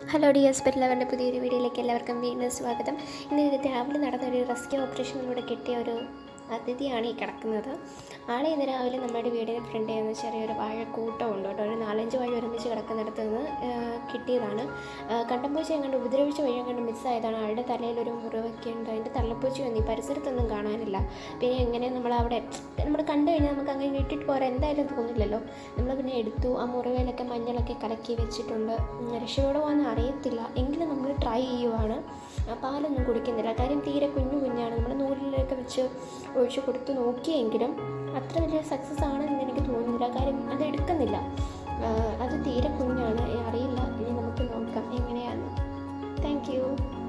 hello D S പെരിലവറിൻ്റെ പുതിയൊരു വീഡിയോയിലേക്ക് എല്ലാവർക്കും വീണ്ടും സ്വാഗതം ഇന്ന് ഇത് രാവിലെ നടന്ന ഒരു റെസ്ക്യൂ ഓപ്പറേഷനിലൂടെ കിട്ടിയ ഒരു അതിഥിയാണ് ഈ കിടക്കുന്നത് ആളെ ഇന്ന് രാവിലെ നമ്മുടെ വീടിന് ഫ്രണ്ട് ചെയ്യുന്ന ചെറിയൊരു വാഴക്കൂട്ടം ഉണ്ട് കേട്ടോ ഒരു നാലഞ്ച് വാഴ ഒരുമിച്ച് കിടക്കുന്നിടത്ത് നിന്ന് ആ, കിട്ടിയതാണ് കണ്ടംപൂച്ച എങ്ങാണ്ട് ഉപദ്രവിച്ച വഴി എങ്ങാണ്ട് മിസ്സായതാണ് ആളുടെ തലയിൽ ഒരു മുറിവൊക്കെ ഉണ്ട് അതിൻ്റെ തള്ളപ്പൂച്ചയൊന്നും ഈ പരിസരത്തൊന്നും കാണാനില്ല പിന്നെ എങ്ങനെ നമ്മൾ അവിടെ നമ്മൾ കണ്ടു കഴിഞ്ഞാൽ നമുക്ക് അങ്ങനെ ഇട്ടിട്ട് പോരാൻ എന്തായാലും തോന്നില്ലല്ലോ നമ്മൾ പിന്നെ എടുത്തു ആ മുറിവിലൊക്കെ മഞ്ഞളൊക്കെ കലക്കി വെച്ചിട്ടുണ്ട് ഉം, രക്ഷപ്പെടുവാന്ന് അറിയത്തില്ല എങ്കിലും നമ്മൾ ട്രൈ ചെയ്യുവാണ് ആ, പാലൊന്നും കുടിക്കുന്നില്ല കാര്യം തീരെ കുഞ്ഞു കുഞ്ഞാണ് നമ്മൾ നൂലിലൊക്കെ വെച്ച് ഒഴിച്ച് കൊടുത്ത് നോക്കിയെങ്കിലും അത്ര വലിയ സക്സസ് ആണെന്ന് എനിക്ക് തോന്നുന്നില്ല കാര്യം അത് എടുക്കുന്നില്ല ആ, അത് തീരെ കുഞ്ഞാണ് അറിയില്ല ഇനി നമുക്ക് നോക്കാം എങ്ങനെയാണ് താങ്ക് യു